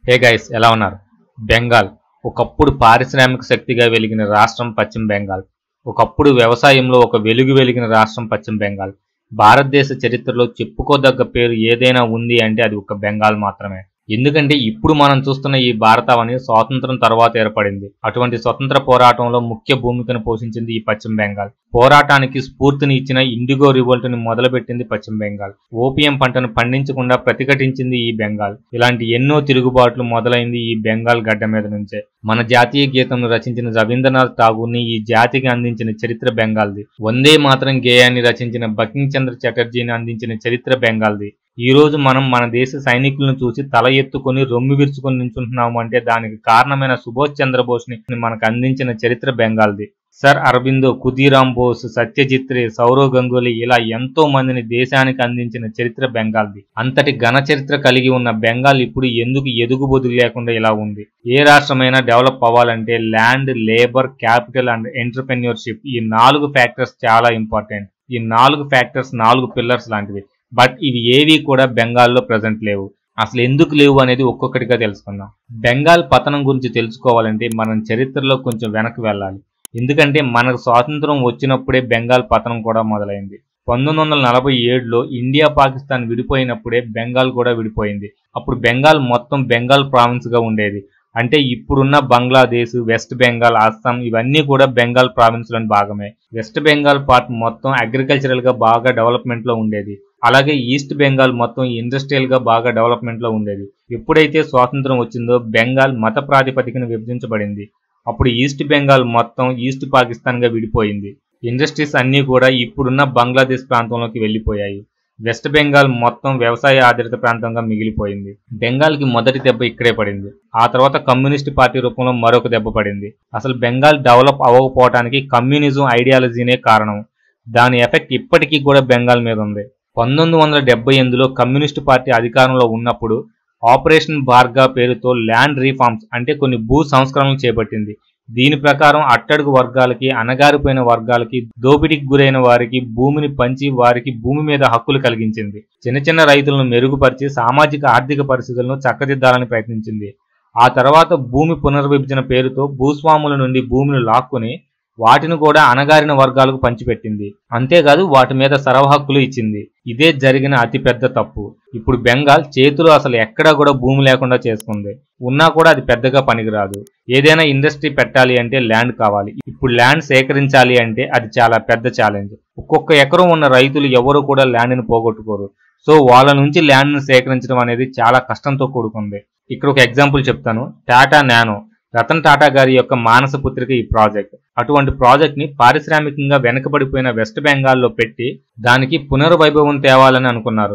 hey guys ఎలా ఉన్నారు బెంగాల్ ఒకప్పుడు పారిశ్రామిక శక్తిగా వెలిగిన రాష్ట్రం పశ్చిమ బెంగాల్ ఒకప్పుడు వ్యవసాయంలో ఒక వెలుగు వెలిగిన రాష్ట్రం పశ్చిమ బెంగాల్ భారతదేశ చరిత్రలో చెప్పుకోదగ్గ పేరు ఏదైనా ఉంది అంటే అది ఒక బెంగాల్ మాత్రమే ఎందుకంటే ఇప్పుడు మనం చూస్తున్న ఈ భారతావని స్వాతంత్రం తర్వాత ఏర్పడింది అటువంటి స్వతంత్ర పోరాటంలో ముఖ్య భూమికను పోషించింది ఈ పశ్చిమ బెంగాల్ పోరాటానికి స్ఫూర్తిని ఇచ్చిన ఇండిగో రివోల్ట్ ని మొదలుపెట్టింది పశ్చిమ బెంగాల్ ఓపియం పంటను పండించకుండా ప్రతిఘటించింది ఈ బెంగాల్ ఇలాంటి ఎన్నో తిరుగుబాట్లు మొదలైంది ఈ బెంగాల్ గడ్డ మీద నుంచే మన జాతీయ గీతంను రచించిన రవీంద్రనాథ్ ఠాగూర్ ని ఈ జాతికి అందించిన చరిత్ర బెంగాల్ది వందే మాత్రం గేయాన్ని రచించిన బకింగ్ చంద్ర చటర్జీని అందించిన చరిత్ర బెంగాల్ది ఈ రోజు మనం మన దేశ సైనికులను చూసి తల ఎత్తుకొని రొమ్ము విరుచుకొని నించుంటున్నాము అంటే దానికి కారణమైన సుభాష్ చంద్రబోస్ ని మనకు అందించిన చరిత్ర బెంగాల్ది సర్ అరబిందో కుదీరాం బోస్ సత్యజిత్ రే సౌరవ్ గంగూలీ ఇలా ఎంతో మందిని దేశానికి అందించిన చరిత్ర బెంగాల్ది అంతటి ఘన చరిత్ర కలిగి ఉన్న బెంగాల్ ఇప్పుడు ఎందుకు ఎదుగుబొదుగు లేకుండా ఇలా ఉంది ఏ రాష్ట్రమైనా డెవలప్ అవ్వాలంటే land labour capital and entrepreneurship ఈ నాలుగు ఫ్యాక్టర్స్ చాలా ఇంపార్టెంట్ ఈ నాలుగు ఫ్యాక్టర్స్ నాలుగు పిల్లర్స్ లాంటివి బట్ ఇవి ఏవి కూడా బెంగాల్లో ప్రజెంట్ లేవు అసలు ఎందుకు లేవు అనేది ఒక్కొక్కటిగా తెలుసుకుందాం బెంగాల్ పతనం గురించి తెలుసుకోవాలంటే మనం చరిత్రలో కొంచెం వెనక్కి వెళ్ళాలి ఎందుకంటే మనకు స్వాతంత్రం వచ్చినప్పుడే బెంగాల్ పతనం కూడా మొదలైంది పంతొమ్మిది వందల నలభై ఏడులో ఇండియా పాకిస్తాన్ విడిపోయినప్పుడే బెంగాల్ కూడా విడిపోయింది అప్పుడు బెంగాల్ మొత్తం బెంగాల్ ప్రావిన్స్ గా ఉండేది అంటే ఇప్పుడున్న బంగ్లాదేశ్ వెస్ట్ బెంగాల్ అస్సాం ఇవన్నీ కూడా బెంగాల్ ప్రావిన్స్ లోని భాగమే వెస్ట్ బెంగాల్ పార్ట్ మొత్తం అగ్రికల్చరల్ గా బాగా డెవలప్మెంట్ లో ఉండేది అలాగే ఈస్ట్ బెంగాల్ మొత్తం ఇండస్ట్రియల్ గా బాగా డెవలప్మెంట్ లో ఉండేది ఎప్పుడైతే స్వాతంత్రం వచ్చిందో బెంగాల్ మత ప్రాతిపదికన విభజించబడింది అప్పుడు ఈస్ట్ బెంగాల్ మొత్తం ఈస్ట్ పాకిస్తాన్ గా విడిపోయింది ఇండస్ట్రీస్ అన్నీ కూడా ఇప్పుడున్న బంగ్లాదేశ్ ప్రాంతంలోకి వెళ్ళిపోయాయి వెస్ట్ బెంగాల్ మొత్తం వ్యవసాయ ఆధారిత ప్రాంతంగా మిగిలిపోయింది బెంగాల్కి మొదటి దెబ్బ ఇక్కడే పడింది ఆ తర్వాత కమ్యూనిస్ట్ పార్టీ రూపంలో మరొక దెబ్బ పడింది అసలు బెంగాల్ డెవలప్ అవ్వకపోవడానికి కమ్యూనిజం ఐడియాలజీనే కారణం దాని ఎఫెక్ట్ ఇప్పటికీ కూడా బెంగాల్ మీద ఉంది పంతొమ్మిది వందల డెబ్బై ఎనిమిదిలో కమ్యూనిస్ట్ పార్టీ అధికారంలో ఉన్నప్పుడు ఆపరేషన్ భార్గా పేరుతో ల్యాండ్ రీఫార్మ్స్ అంటే కొన్ని భూ సంస్కరణలు చేపట్టింది దీని ప్రకారం అట్టడుగు వర్గాలకి అణగారిపోయిన వర్గాలకి దోపిడీకి గురైన వారికి భూమిని పంచి వారికి భూమి మీద హక్కులు కలిగించింది చిన్న చిన్న రైతులను మెరుగుపరిచి సామాజిక ఆర్థిక పరిస్థితులను చక్కదిద్దాలని ప్రయత్నించింది ఆ తర్వాత భూమి పునర్విభజన పేరుతో భూస్వాముల నుండి భూమిని లాక్కుని వాటిని కూడా అణగారిన వర్గాలకు పంచిపెట్టింది అంతేకాదు వాటి మీద సర్వహక్కులు ఇచ్చింది ఇదే జరిగిన అతిపెద్ద తప్పు ఇప్పుడు బెంగాల్ చేతిలో అసలు ఎక్కడా కూడా భూమి లేకుండా చేసుకుంది ఉన్నా కూడా అది పెద్దగా పనికిరాదు ఏదైనా ఇండస్ట్రీ పెట్టాలి అంటే ల్యాండ్ కావాలి ఇప్పుడు ల్యాండ్ సేకరించాలి అంటే అది చాలా పెద్ద ఛాలెంజ్ ఒక్కొక్క ఎకరం ఉన్న రైతులు ఎవరు కూడా ల్యాండ్ని పోగొట్టుకోరు సో వాళ్ళ నుంచి ల్యాండ్ను సేకరించడం అనేది చాలా కష్టంతో కూడుకుంది ఇక్కడ ఒక ఎగ్జాంపుల్ చెప్తాను టాటా నానో రతన్ టాటా గారి యొక్క మానస పుత్రిక ఈ ప్రాజెక్ట్ అటువంటి ప్రాజెక్ట్ ని పారిశ్రామికంగా వెనకబడిపోయిన వెస్ట్ బెంగాల్లో పెట్టి దానికి పునర్వైభవం తేవాలని అనుకున్నారు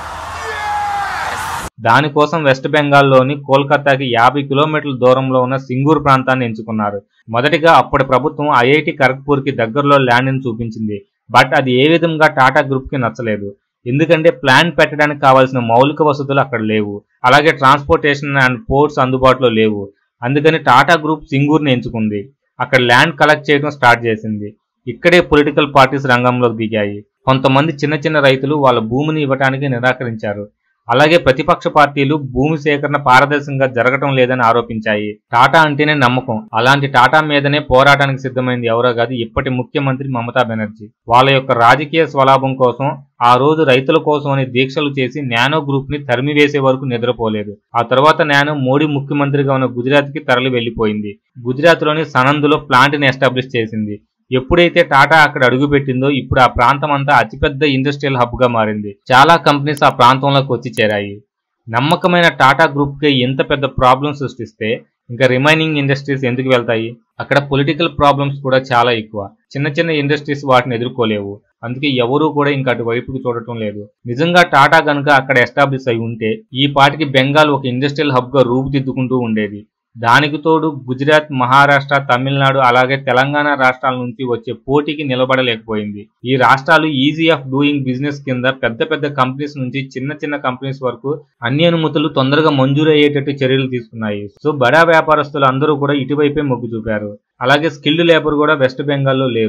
దానికోసం వెస్ట్ బెంగాల్లోని కోల్కతాకి యాభై కిలోమీటర్ల దూరంలో ఉన్న సింగూర్ ప్రాంతాన్ని ఎంచుకున్నారు మొదటిగా అప్పటి ప్రభుత్వం ఐఐటి ఖరగ్పూర్ కి దగ్గరలో ల్యాండ్ని చూపించింది బట్ అది ఏ విధంగా టాటా గ్రూప్ కి నచ్చలేదు ఎందుకంటే ప్లాన్ పెట్టడానికి కావాల్సిన మౌలిక వసతులు అక్కడ లేవు అలాగే ట్రాన్స్పోర్టేషన్ అండ్ పోర్ట్స్ అందుబాటులో లేవు అందుకని టాటా గ్రూప్ సింగూర్ని ఎంచుకుంది అక్కడ ల్యాండ్ కలెక్ట్ చేయడం స్టార్ట్ చేసింది ఇక్కడే పొలిటికల్ పార్టీస్ రంగంలోకి దిగాయి కొంతమంది చిన్న చిన్న రైతులు వాళ్ళ భూమిని ఇవ్వడానికి నిరాకరించారు అలాగే ప్రతిపక్ష పార్టీలు భూమి సేకరణ పారదర్శకంగా జరగటం లేదని ఆరోపించాయి టాటా అంటేనే నమ్మకం అలాంటి టాటా మీదనే పోరాటానికి సిద్ధమైంది ఎవరో కాదు ఇప్పటి ముఖ్యమంత్రి మమతా బెనర్జీ వాళ్ళ యొక్క రాజకీయ స్వలాభం కోసం ఆ రోజు రైతుల కోసం అని దీక్షలు చేసి నానో గ్రూప్ ని తరిమివేసే వరకు నిద్రపోలేదు ఆ తర్వాత నానో మోడీ ముఖ్యమంత్రిగా ఉన్న గుజరాత్ కి తరలి వెళ్లిపోయింది గుజరాత్ లోని సనంద్లో ప్లాంట్ ని ఎస్టాబ్లిష్ చేసింది ఎప్పుడైతే టాటా అక్కడ అడుగుపెట్టిందో ఇప్పుడు ఆ ప్రాంతం అంతా అతిపెద్ద ఇండస్ట్రియల్ హబ్ గా మారింది చాలా కంపెనీస్ ఆ ప్రాంతంలోకి వచ్చి చేరాయి నమ్మకమైన టాటా గ్రూప్ కి ఎంత పెద్ద ప్రాబ్లం సృష్టిస్తే ఇంకా రిమైనింగ్ ఇండస్ట్రీస్ ఎందుకు వెళ్తాయి అక్కడ పొలిటికల్ ప్రాబ్లమ్స్ కూడా చాలా ఎక్కువ చిన్న చిన్న ఇండస్ట్రీస్ వాటిని ఎదుర్కోలేవు అందుకే ఎవరూ కూడా ఇంకా అటువైపుకి చూడటం లేదు నిజంగా టాటా గనుక అక్కడ ఎస్టాబ్లిష్ అయి ఉంటే ఈ పాటికి బెంగాల్ ఒక ఇండస్ట్రియల్ హబ్ గా రూపుదిద్దుకుంటూ ఉండేది దానికి తోడు గుజరాత్ మహారాష్ట్ర తమిళనాడు అలాగే తెలంగాణ రాష్ట్రాల నుంచి వచ్చే పోటీకి నిలబడలేకపోయింది ఈ రాష్ట్రాలు ఈజీ ఆఫ్ డూయింగ్ బిజినెస్ కింద పెద్ద పెద్ద కంపెనీస్ నుంచి చిన్న చిన్న కంపెనీస్ వరకు అన్ని అనుమతులు తొందరగా మంజూరు అయ్యేటట్టు చర్యలు తీసుకున్నాయి సో బడా వ్యాపారస్తులు అందరూ కూడా ఇటువైపే మొగ్గు చూపారు అలాగే స్కిల్డ్ లేబర్ కూడా వెస్ట్ బెంగాల్లో లేరు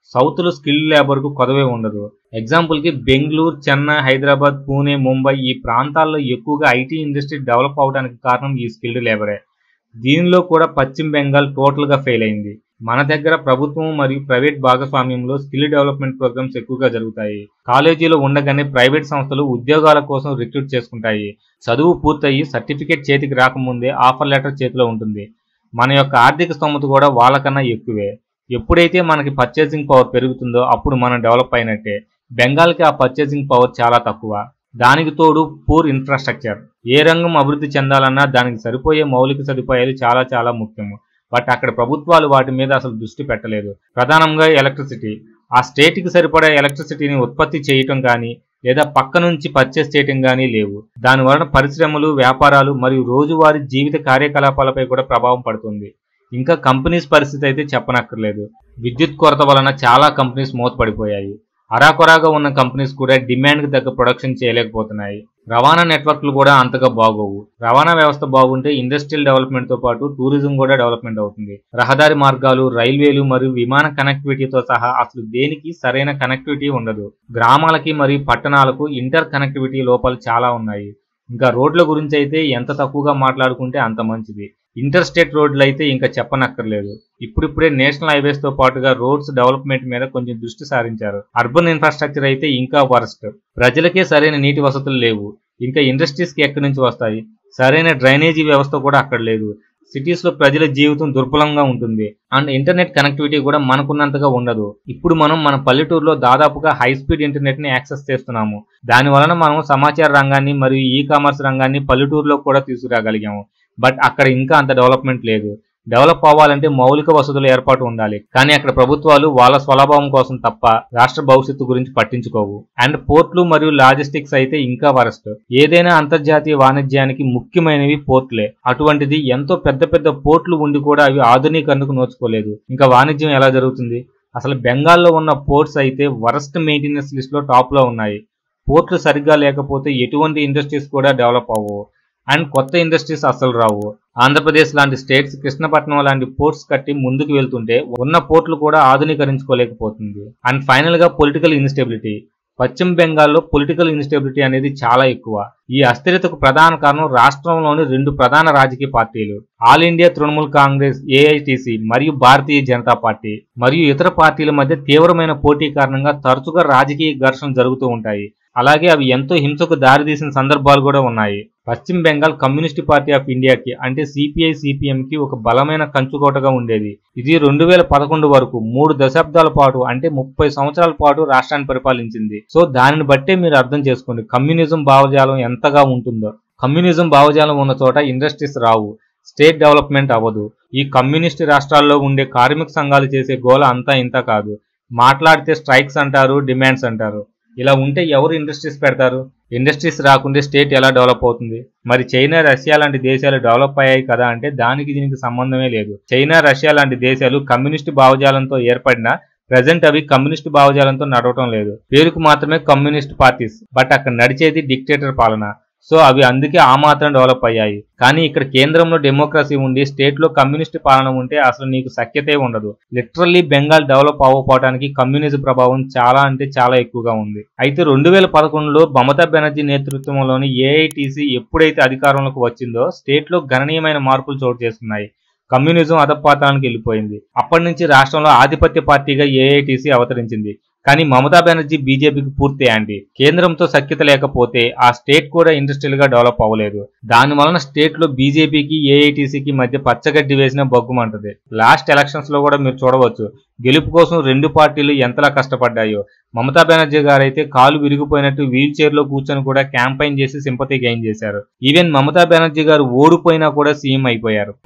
సౌత్ లో స్కిల్ లేబర్ కు కొదవే ఉండదు ఎగ్జాంపుల్ కి బెంగళూరు చెన్నై హైదరాబాద్ పూణే ముంబై ఈ ప్రాంతాల్లో ఎక్కువగా ఐటీ ఇండస్ట్రీ డెవలప్ అవడానికి కారణం ఈ స్కిల్డ్ లేబరే దీనిలో కూడా పశ్చిమ బెంగాల్ టోటల్ గా ఫెయిల్ అయింది మన దగ్గర ప్రభుత్వం మరియు ప్రైవేట్ భాగస్వామ్యంలో స్కిల్ డెవలప్మెంట్ ప్రోగ్రామ్స్ ఎక్కువగా జరుగుతాయి కాలేజీలో ఉండగానే ప్రైవేట్ సంస్థలు ఉద్యోగాల కోసం రిక్రూట్ చేసుకుంటాయి చదువు పూర్తయి సర్టిఫికేట్ చేతికి రాకముందే ఆఫర్ లెటర్ చేతిలో ఉంటుంది మన యొక్క ఆర్థిక స్తోమత కూడా వాళ్ళకన్నా ఎక్కువే ఎప్పుడైతే మనకి పర్చేసింగ్ పవర్ పెరుగుతుందో అప్పుడు మనం డెవలప్ అయినట్టే బెంగాల్కి ఆ పర్చేసింగ్ పవర్ చాలా తక్కువ దానికి తోడు పూర్ ఇన్ఫ్రాస్ట్రక్చర్ ఏ రంగం అభివృద్ధి చెందాలన్నా దానికి సరిపోయే మౌలిక సదుపాయాలు చాలా చాలా ముఖ్యము బట్ అక్కడ ప్రభుత్వాలు వాటి మీద అసలు దృష్టి పెట్టలేదు ప్రధానంగా ఎలక్ట్రిసిటీ ఆ స్టేట్కి సరిపడా ఎలక్ట్రిసిటీని ఉత్పత్తి చేయటం కానీ లేదా పక్క నుంచి పర్చేస్ చేయటం కానీ లేవు దాని వలన పరిశ్రమలు వ్యాపారాలు మరియు రోజువారీ జీవిత కార్యకలాపాలపై కూడా ప్రభావం పడుతుంది ఇంకా కంపెనీస్ పరిస్థితి అయితే చెప్పనక్కర్లేదు విద్యుత్ కొరత వలన చాలా కంపెనీస్ మూతపడిపోయాయి అరాకొరాగా ఉన్న కంపెనీస్ కూడా డిమాండ్కి తగ్గ ప్రొడక్షన్ చేయలేకపోతున్నాయి రవాణా నెట్వర్క్లు కూడా అంతగా బాగోవు రవాణా వ్యవస్థ బాగుంటే ఇండస్ట్రియల్ డెవలప్మెంట్ తో పాటు టూరిజం కూడా డెవలప్మెంట్ అవుతుంది రహదారి మార్గాలు రైల్వేలు మరియు విమాన కనెక్టివిటీతో సహా అసలు దేనికి సరైన కనెక్టివిటీ ఉండదు గ్రామాలకి మరియు పట్టణాలకు ఇంటర్ కనెక్టివిటీ లోపాలు చాలా ఉన్నాయి ఇంకా రోడ్ల గురించి అయితే ఎంత తక్కువగా మాట్లాడుకుంటే అంత మంచిది ఇంటర్ స్టేట్ రోడ్లు అయితే ఇంకా చెప్పనక్కర్లేదు ఇప్పుడిప్పుడే నేషనల్ హైవేస్ తో పాటుగా రోడ్స్ డెవలప్మెంట్ మీద కొంచెం దృష్టి సారించారు అర్బన్ ఇన్ఫ్రాస్ట్రక్చర్ అయితే ఇంకా వరస్ట్ ప్రజలకే సరైన నీటి వసతులు లేవు ఇంకా ఇండస్ట్రీస్ కి ఎక్కడి నుంచి వస్తాయి సరైన డ్రైనేజీ వ్యవస్థ కూడా అక్కడ లేదు సిటీస్ లో ప్రజల జీవితం దుర్బలంగా ఉంటుంది అండ్ ఇంటర్నెట్ కనెక్టివిటీ కూడా మనకున్నంతగా ఉండదు ఇప్పుడు మనం మన పల్లెటూరులో దాదాపుగా హై స్పీడ్ ఇంటర్నెట్ ని యాక్సెస్ చేస్తున్నాము దాని వలన మనం సమాచార రంగాన్ని మరియు ఈ కామర్స్ రంగాన్ని పల్లెటూరులో కూడా తీసుకురాగలిగాము బట్ అక్కడ ఇంకా అంత డెవలప్మెంట్ లేదు డెవలప్ అవ్వాలంటే మౌలిక వసతుల ఏర్పాటు ఉండాలి కానీ అక్కడ ప్రభుత్వాలు వాళ్ళ స్వలాభం కోసం తప్ప రాష్ట్ర భవిష్యత్తు గురించి పట్టించుకోవు అండ్ పోర్ట్లు మరియు లాజిస్టిక్స్ అయితే ఇంకా వరస్ట్ ఏదైనా అంతర్జాతీయ వాణిజ్యానికి ముఖ్యమైనవి పోర్ట్లే అటువంటిది ఎంతో పెద్ద పెద్ద పోర్ట్లు ఉండి కూడా అవి ఆధునీకరణకు నోచుకోలేదు ఇంకా వాణిజ్యం ఎలా జరుగుతుంది అసలు బెంగాల్లో ఉన్న పోర్ట్స్ అయితే వరస్ట్ మెయింటెనెన్స్ లిస్ట్ లో టాప్ లో ఉన్నాయి పోర్ట్లు సరిగ్గా లేకపోతే ఎటువంటి ఇండస్ట్రీస్ కూడా డెవలప్ అవ్వవు అండ్ కొత్త ఇండస్ట్రీస్ అస్సలు రావు ఆంధ్రప్రదేశ్ లాంటి స్టేట్స్ కృష్ణపట్నం లాంటి పోర్ట్స్ కట్టి ముందుకు వెళ్తుంటే ఉన్న పోర్ట్లు కూడా ఆధునీకరించుకోలేకపోతుంది అండ్ ఫైనల్ గా పొలిటికల్ ఇన్స్టెబిలిటీ పశ్చిమ బెంగాల్లో పొలిటికల్ ఇన్స్టెబిలిటీ అనేది చాలా ఎక్కువ ఈ అస్థిరతకు ప్రధాన కారణం రాష్ట్రంలోని రెండు ప్రధాన రాజకీయ పార్టీలు All India Trinamool Congress AITC మరియు భారతీయ జనతా పార్టీ మరియు ఇతర పార్టీల మధ్య తీవ్రమైన పోటీ కారణంగా తరచుగా రాజకీయ ఘర్షణలు జరుగుతూ ఉంటాయి అలాగే అవి ఎంతో హింసకు దారితీసిన సందర్భాలు కూడా ఉన్నాయి పశ్చిమ బెంగాల్ కమ్యూనిస్ట్ పార్టీ ఆఫ్ ఇండియాకి అంటే సిపిఐ సిపిఎం కి ఒక బలమైన కంచుకోటగా ఉండేది ఇది రెండు వేల పదకొండు వరకు మూడు దశాబ్దాల పాటు అంటే ముప్పై సంవత్సరాల పాటు రాష్ట్రాన్ని పరిపాలించింది సో దానిని బట్టే మీరు అర్థం చేసుకోండి కమ్యూనిజం భావజాలం ఎంతగా ఉంటుందో కమ్యూనిజం భావజాలం ఉన్న చోట ఇండస్ట్రీస్ రావు స్టేట్ డెవలప్మెంట్ అవ్వదు ఈ కమ్యూనిస్ట్ రాష్ట్రాల్లో ఉండే కార్మిక సంఘాలు చేసే గోల అంతా ఇంత కాదు మాట్లాడితే స్ట్రైక్స్ అంటారు డిమాండ్స్ అంటారు ఇలా ఉంటే ఎవరు ఇండస్ట్రీస్ పెడతారు ఇండస్ట్రీస్ రాకుంటే స్టేట్ ఎలా డెవలప్ అవుతుంది మరి చైనా రష్యా లాంటి దేశాలు డెవలప్ అయ్యాయి కదా అంటే దానికి దీనికి సంబంధమే లేదు చైనా రష్యా లాంటి దేశాలు కమ్యూనిస్ట్ భావజాలంతో ఏర్పడిన ప్రజెంట్ అవి కమ్యూనిస్ట్ భావజాలంతో నడవటం లేదు పేరుకు మాత్రమే కమ్యూనిస్ట్ పార్టీస్ బట్ అక్కడ నడిచేది డిక్టేటర్ పాలన సో అవి అందుకే ఆ మాత్రం డెవలప్ అయ్యాయి కానీ ఇక్కడ కేంద్రంలో డెమోక్రసీ ఉండి స్టేట్ లో కమ్యూనిస్ట్ పాలన ఉంటే అసలు నీకు సఖ్యతే ఉండదు లిటరల్లీ బెంగాల్ డెవలప్ అవ్వకపోవడానికి కమ్యూనిజం ప్రభావం చాలా అంటే చాలా ఎక్కువగా ఉంది అయితే రెండు వేల పదకొండులో మమతా బెనర్జీ నేతృత్వంలోని ఏఐటీసీ ఎప్పుడైతే అధికారంలోకి వచ్చిందో స్టేట్ లో గణనీయమైన మార్పులు చోటు చేసుకున్నాయి కమ్యూనిజం అధపాతానికి వెళ్ళిపోయింది అప్పటి నుంచి రాష్ట్రంలో ఆధిపత్య పార్టీగా ఏఐటీసీ అవతరించింది కానీ మమతా బెనర్జీ బీజేపీకి పూర్తి యాంటీ కేంద్రంతో సఖ్యత లేకపోతే ఆ స్టేట్ కూడా ఇండస్ట్రియల్ గా డెవలప్ అవ్వలేదు దాని వలన స్టేట్ లో బీజేపీకి ఏఐటీసీకి మధ్య పచ్చగడ్డి వేసిన బొగ్గుమంటది లాస్ట్ ఎలక్షన్స్ లో కూడా మీరు చూడవచ్చు గెలుపు కోసం రెండు పార్టీలు ఎంతలా కష్టపడ్డాయో మమతా బెనర్జీ గారు అయితే కాలు విరిగిపోయినట్టు వీల్ చైర్ లో కూర్చొని కూడా క్యాంపైన్ చేసి సింపతి గెయిన్ చేశారు ఈవెన్ మమతా బెనర్జీ గారు ఓడిపోయినా కూడా సీఎం అయిపోయారు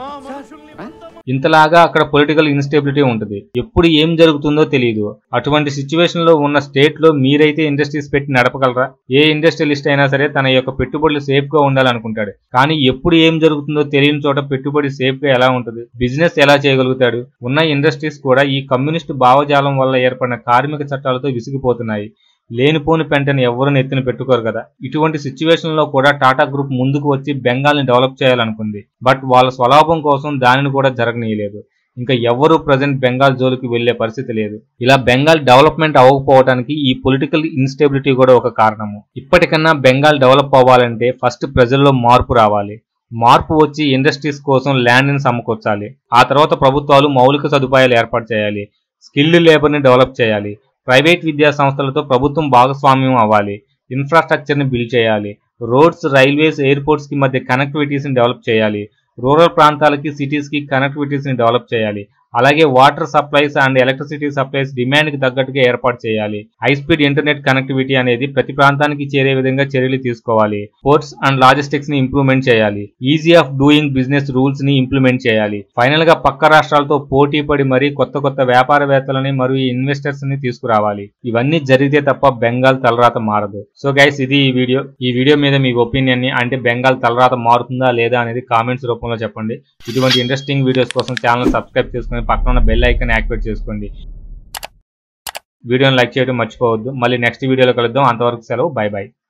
ఇంతలాగా అక్కడ పొలిటికల్ ఇన్స్టెబిలిటీ ఉంటుంది ఎప్పుడు ఏం జరుగుతుందో తెలియదు అటువంటి సిచ్యువేషన్ లో ఉన్న స్టేట్ లో మీరైతే ఇండస్ట్రీస్ పెట్టి నడపగలరా ఏ ఇండస్ట్రియలిస్ట్ అయినా సరే తన యొక్క పెట్టుబడులు సేఫ్ గా ఉండాలనుకుంటాడు కానీ ఎప్పుడు ఏం జరుగుతుందో తెలియని చోట పెట్టుబడి సేఫ్ గా ఎలా ఉంటుంది బిజినెస్ ఎలా చేయగలుగుతాడు ఉన్న ఇండస్ట్రీస్ కూడా ఈ కమ్యూనిస్ట్ భావజాలం వల్ల ఏర్పడిన కార్మిక చట్టాలతో విసిగిపోతున్నాయి లేనిపోని పెంటని ఎవరు నెత్తిన పెట్టుకోరు కదా ఇటువంటి సిచ్యువేషన్ లో కూడా టాటా గ్రూప్ ముందుకు వచ్చి బెంగాల్ ని డెవలప్ చేయాలనుకుంది బట్ వాళ్ళ స్వలాభం కోసం దానిని కూడా జరగనీయలేదు ఇంకా ఎవ్వరూ ప్రజెంట్ బెంగాల్ జోలికి వెళ్లే పరిస్థితి లేదు ఇలా బెంగాల్ డెవలప్మెంట్ అవ్వకపోవడానికి ఈ పొలిటికల్ ఇన్స్టెబిలిటీ కూడా ఒక కారణము ఇప్పటికన్నా బెంగాల్ డెవలప్ అవ్వాలంటే ఫస్ట్ ప్రజల్లో మార్పు రావాలి మార్పు వచ్చి ఇండస్ట్రీస్ కోసం ల్యాండ్ని సమకూర్చాలి ఆ తర్వాత ప్రభుత్వాలు మౌలిక సదుపాయాలు ఏర్పాటు చేయాలి స్కిల్డ్ లేబర్ని డెవలప్ చేయాలి ప్రైవేట్ విద్యా సంస్థలతో ప్రభుత్వం భాగస్వామ్యం అవ్వాలి ఇన్ఫ్రాస్ట్రక్చర్ని బిల్డ్ చేయాలి రోడ్స్ రైల్వేస్ ఎయిర్పోర్ట్స్ కి మధ్య కనెక్టివిటీస్ని డెవలప్ చేయాలి రూరల్ ప్రాంతాలకి సిటీస్ కి కనెక్టివిటీస్ని డెవలప్ చేయాలి అలాగే water supplies and electricity supplies demand కి తగ్గట్టుగా ఏర్పాటు చేయాలి హై స్పీడ్ ఇంటర్నెట్ కనెక్టివిటీ అనేది ప్రతి ప్రాంతానికి చేరే విధంగా చర్యలు తీసుకోవాలి పోర్ట్స్ అండ్ లాజిస్టిక్స్ ని ఇంప్రూవ్మెంట్ చేయాలి ease of doing business rules ని ఇంప్లిమెంట్ చేయాలి ఫైనల్ గా పక్క రాష్ట్రాలతో పోటీ పడి మరీ కొత్త కొత్త వ్యాపారవేత్తలని మరియు ఇన్వెస్టర్స్ ని తీసుకురావాలి ఇవన్నీ జరిగితే తప్ప బెంగాల్ తలరాత మారదు సో గైస్ ఇది ఈ వీడియో ఈ వీడియో మీద మీ ఒపీనియన్ ని అంటే బెంగాల్ తలరాత మారుతుందా లేదా అనేది కామెంట్స్ రూపంలో చెప్పండి ఇటువంటి ఇంట్రెస్టింగ్ వీడియోస్ కోసం ఛానల్ సబ్స్క్రైబ్ చేసుకుని పక్కన ఉన్న బెల్ ఐకాన్ యాక్టివేట్ చేసుకోండి వీడియోని లైక్ చేయడం మర్చిపోవద్దు మళ్ళీ నెక్స్ట్ వీడియోలో కలుద్దాం అంతవరకు సెలవు బై బై